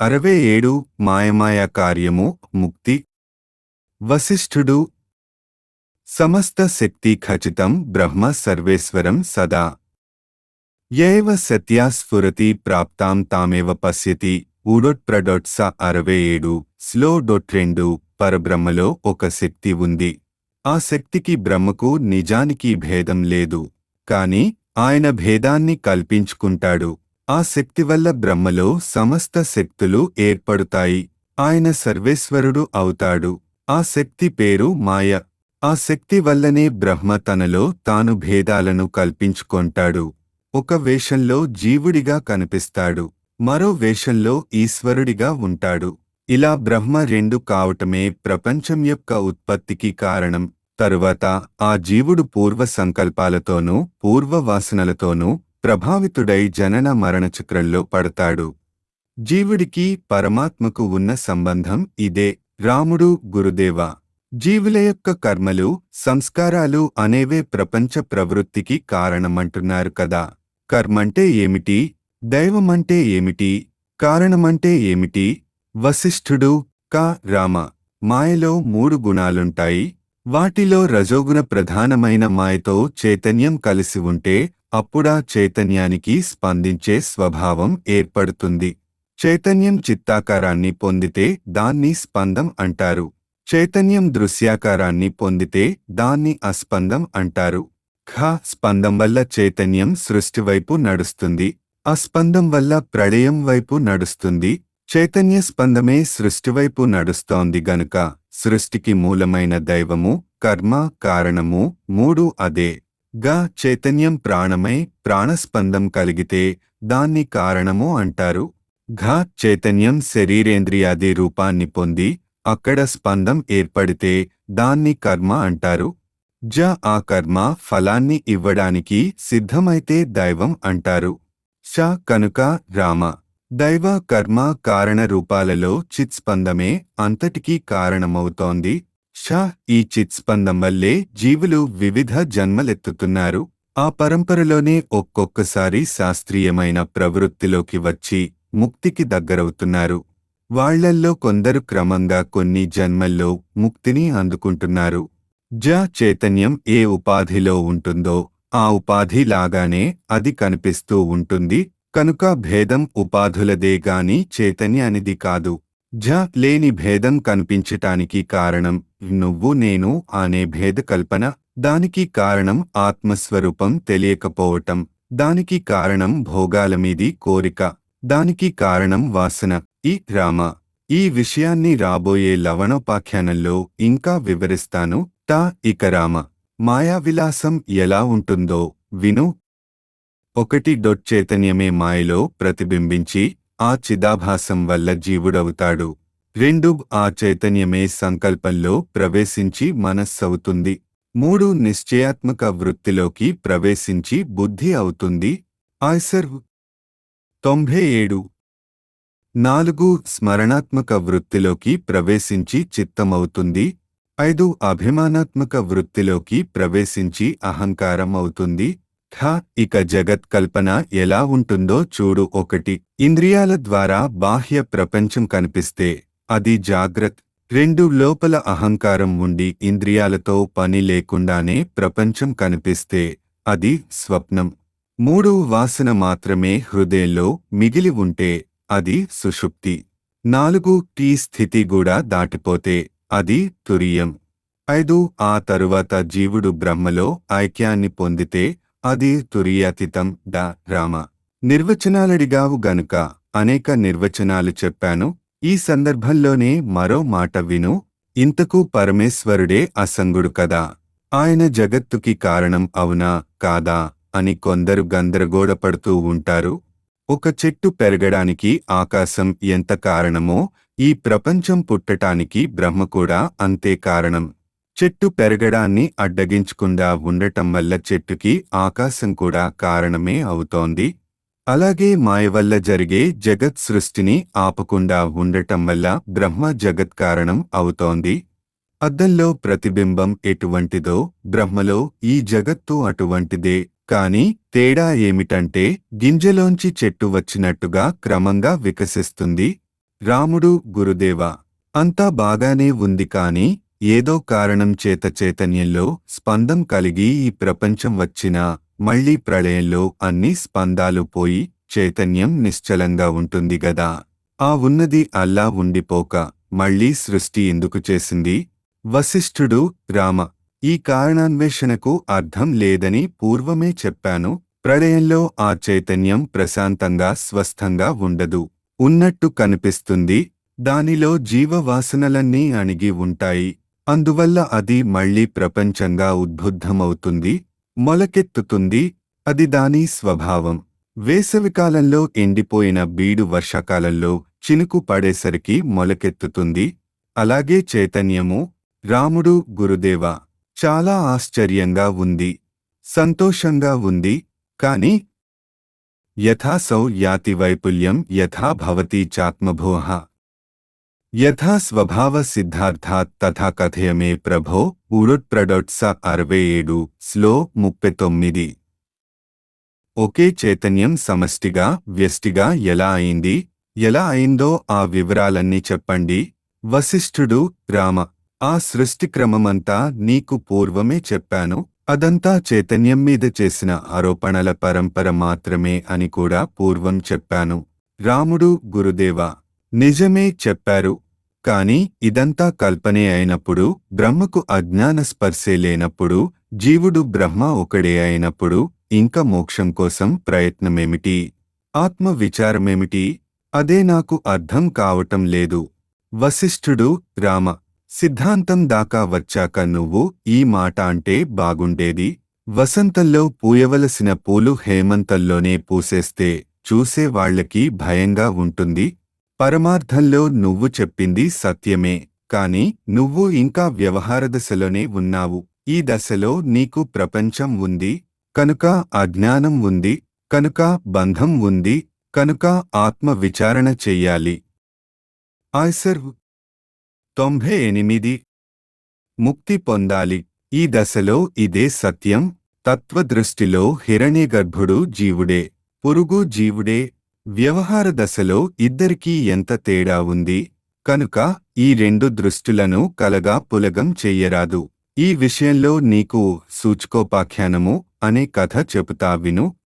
అరవై ఏడు మాయమాయ కార్యము ముక్తి వశిష్ఠుడు సమస్త శక్తి ఖచ్చితం బ్రహ్మ సర్వేశ్వరం సదా ఏవ సత్యా స్ఫురతి ప్రాప్తాం తామేవ పశ్యతి ఊడొట్ ప్రడొట్ స అరవై ఏడు స్లో డొట్ రెండు పరబ్రహ్మలో ఒక శక్తి ఉంది ఆ శక్తికి బ్రహ్మకు నిజానికి భేదం లేదు కాని ఆయన భేదాన్ని కల్పించుకుంటాడు ఆ శక్తి వల్ల బ్రహ్మలో సమస్త శక్తులు ఏర్పడుతాయి ఆయన సర్వేశ్వరుడు అవుతాడు ఆ శక్తి పేరు మాయ ఆ శక్తి వల్లనే బ్రహ్మ తనలో తాను భేదాలను కల్పించుకొంటాడు ఒక వేషంలో జీవుడిగా కనిపిస్తాడు మరో వేషంలో ఈశ్వరుడిగా ఉంటాడు ఇలా బ్రహ్మ రెండు కావటమే ప్రపంచం యొక్క ఉత్పత్తికి కారణం తరువాత ఆ జీవుడు పూర్వ సంకల్పాలతోనూ పూర్వ వాసనలతోనూ ప్రభావితుడై జనన మరణ చక్రంలో పడతాడు జీవుడికి పరమాత్మకు ఉన్న సంబంధం ఇదే రాముడు గురుదేవ జీవుల యొక్క కర్మలు సంస్కారాలు అనేవే ప్రపంచ ప్రవృత్తికి కారణమంటున్నారు కదా కర్మంటే ఏమిటి దైవమంటే ఏమిటి కారణమంటే ఏమిటి వశిష్ఠుడు కా రామ మాయలో మూడు గుణాలుంటాయి వాటిలో రజోగుణ ప్రధానమైన మాయతో చైతన్యం కలిసి ఉంటే అప్పుడా చైతన్యానికి స్పందించే స్వభావం ఏర్పడుతుంది చైతన్యం చిత్తాకారాన్ని పొందితే దాన్ని స్పందం అంటారు చైతన్యం దృశ్యాకారాన్ని పొందితే దాన్ని అస్పందం అంటారు ఖ స్పందం వల్ల చైతన్యం సృష్టి వైపు నడుస్తుంది అస్పందం వల్ల ప్రళయం వైపు నడుస్తుంది చైతన్య స్పందమే సృష్టివైపు నడుస్తోంది గనుక సృష్టికి మూలమైన దైవము కర్మ కారణము మూడు అదే గా చైతన్యం ప్రాణమై ప్రాణస్పందం కలిగితే దాన్ని కారణము అంటారు ఘ చైతన్యం శరీరేంద్రియాది రూపాన్ని పొంది అక్కడ స్పందం ఏర్పడితే దాన్ని కర్మ అంటారు జ ఆ కర్మ ఫలాన్ని ఇవ్వడానికి సిద్ధమైతే దైవం అంటారు ష కనుక రామ దైవ కర్మ కారణ రూపాలలో చిత్స్పందమే అంతటికీ కారణమవుతోంది ష ఈ చిత్స్పందం వల్లే జీవులు వివిధ జన్మలెత్తుతున్నారు ఆ పరంపరలోనే ఒక్కొక్కసారి శాస్త్రీయమైన ప్రవృత్తిలోకి వచ్చి ముక్తికి దగ్గరవుతున్నారు వాళ్లల్లో కొందరు క్రమంగా కొన్ని జన్మల్లో ముక్తిని అందుకుంటున్నారు జ చైతన్యం ఏ ఉపాధిలో ఉంటుందో ఆ ఉపాధి లాగానే అది కనిపిస్తూ ఉంటుంది కనుక భేదం ఉపాధులదే గాని చైతన్యానిది కాదు జ లేని భేదం కనిపించటానికి కారణం నువ్వు నేను అనే భేద కల్పన దానికి కారణం ఆత్మస్వరూపం తెలియకపోవటం దానికి కారణం భోగాలమీది కోరిక దానికి కారణం వాసన ఈ రామ ఈ విషయాన్ని రాబోయే లవణోపాఖ్యానంలో ఇంకా వివరిస్తాను తా ఇక రామ మాయావిలాసం ఎలా ఉంటుందో విను ఒకటి డొట్ చైతన్యమే మాయలో ప్రతిబింబించి ఆ చిదాభాసం వల్ల జీవుడవుతాడు రెండు ఆ చైతన్యమే సంకల్పంలో ప్రవేశించి మనస్సవుతుంది మూడు నిశ్చయాత్మక వృత్తిలోకి ప్రవేశించి బుద్ధి అవుతుంది ఆయ్సర్ తొంభై ఏడు నాలుగు స్మరణాత్మక వృత్తిలోకి ప్రవేశించి చిత్తమవుతుంది ఐదు అభిమానాత్మక వృత్తిలోకి ప్రవేశించి అహంకారం అవుతుంది ఠ ఇక జగత్ కల్పన ఎలా ఉంటుందో చూడు ఒకటి ఇంద్రియాల ద్వారా బాహ్య ప్రపంచం కనిపిస్తే అది జాగ్రత్త రెండు లోపల అహంకారం ఉండి ఇంద్రియాలతో పని లేకుండానే ప్రపంచం కనిపిస్తే అది స్వప్నం మూడు వాసన మాత్రమే హృదయంలో మిగిలి ఉంటే అది సుషుప్తి నాలుగు టీ స్థితి కూడా దాటిపోతే అది తురియం ఐదు ఆ తరువాత జీవుడు బ్రహ్మలో ఐక్యాన్ని పొందితే అది తురియాతీతం డా రామ నిర్వచనాలడిగావు గనుక అనేక నిర్వచనాలు చెప్పాను ఈ సందర్భంలోనే మరో మాట విను ఇంతకు పరమేశ్వరుడే అసంగుడు కదా ఆయన జగత్తుకి కారణం అవునా కాదా అని కొందరు గందరగోళపడుతూ ఉంటారు ఒక చెట్టు పెరగడానికి ఆకాశం ఎంత కారణమో ఈ ప్రపంచం పుట్టటానికి బ్రహ్మ కూడా అంతే కారణం చెట్టు పెరగడాన్ని అడ్డగించకుండా ఉండటం వల్ల చెట్టుకి ఆకాశం కూడా కారణమే అవుతోంది అలాగే మాయ వల్ల జరిగే జగత్ సృష్టిని ఆపకుండా ఉండటం వల్ల బ్రహ్మ జగత్ కారణం అవుతోంది అద్దంలో ప్రతిబింబం ఎటువంటిదో బ్రహ్మలో ఈ జగత్తు అటువంటిదే కాని తేడా ఏమిటంటే గింజలోంచి చెట్టు వచ్చినట్టుగా క్రమంగా వికసిస్తుంది రాముడు గురుదేవ అంతా బాగానే ఉంది కాని ఏదో కారణం చేత చైతన్యంలో స్పందం కలిగి ఈ ప్రపంచం వచ్చినా మళ్ళీ ప్రళయంలో అన్ని స్పందాలు పోయి చైతన్యం నిశ్చలంగా ఉంటుంది గదా ఆ ఉన్నది అల్లా ఉండిపోక మళ్ళీ సృష్టి ఎందుకు చేసింది వశిష్ఠుడు రామ ఈ కారణాన్వేషణకు అర్థం లేదని పూర్వమే చెప్పాను ప్రళయంలో ఆ చైతన్యం ప్రశాంతంగా స్వస్థంగా ఉండదు ఉన్నట్టు కనిపిస్తుంది దానిలో జీవవాసనలన్నీ అణిగి ఉంటాయి అందువల్ల అది మళ్ళీ ప్రపంచంగా ఉద్బుద్ధమవుతుంది మొలకెత్తుతుంది అది దాని స్వభావం వేసవికాలంలో ఎండిపోయిన బీడు వర్షాకాలంలో చినుకు పడేసరికి మొలకెత్తుతుంది అలాగే చైతన్యము రాముడు గురుదేవ చాలా ఆశ్చర్యంగా ఉంది సంతోషంగా ఉంది కాని యథాసౌ యాతి వైపుల్యం యథా భవతి చాత్మభోహ యథా స్వభావ సిద్ధార్థాత్ తథా కథయమే ప్రభో ఉరుట్ప్రడొట్స అరవై ఏడు స్లో ముప్పై తొమ్మిది ఒకే చైతన్యం సమష్టిగా వ్యష్టిగా ఎలా అయింది ఎలా అయిందో ఆ వివరాలన్నీ చెప్పండి వశిష్ఠుడు రామ ఆ సృష్టి క్రమమంతా నీకు పూర్వమే చెప్పాను అదంతా చైతన్యం మీద చేసిన ఆరోపణల పరంపర మాత్రమే అని కూడా పూర్వం చెప్పాను రాముడు గురుదేవా నిజమే చెప్పారు కాని ఇదంతా కల్పనే అయినప్పుడు బ్రహ్మకు అజ్ఞాన స్పర్శే లేనప్పుడు జీవుడు బ్రహ్మ ఒకడే అయినప్పుడు ఇంకా మోక్షం కోసం ప్రయత్నమేమిటి ఆత్మ విచారమేమిటి అదే నాకు అర్థం కావటం లేదు వశిష్ఠుడు రామ సిద్ధాంతం దాకా వచ్చాక నువ్వు ఈ మాట అంటే బాగుండేది వసంతంలో పూయవలసిన పూలు హేమంతంలోనే పూసేస్తే చూసే వాళ్ళకి భయంగా ఉంటుంది పరమార్థంలో నువ్వు చెప్పింది సత్యమే కాని నువ్వు ఇంకా వ్యవహార దశలోనే ఉన్నావు ఈ దశలో నీకు ప్రపంచం ఉంది కనుక అజ్ఞానం ఉంది కనుక బంధం ఉంది కనుక ఆత్మ విచారణ చెయ్యాలి ఆయ్సర్ తొంభై ఎనిమిది ముక్తి పొందాలి ఈ దశలో ఇదే సత్యం తత్వదృష్టిలో హిరణ్యగర్భుడు జీవుడే పురుగు జీవుడే వ్యవహార దశలో ఇద్దరికీ ఎంత తేడా ఉంది కనుక ఈ రెండు దృష్టులను కలగా పులగం చెయ్యరాదు ఈ విషయంలో నీకు సూచుకోపాఖ్యానము అనే కథ చెబుతా విను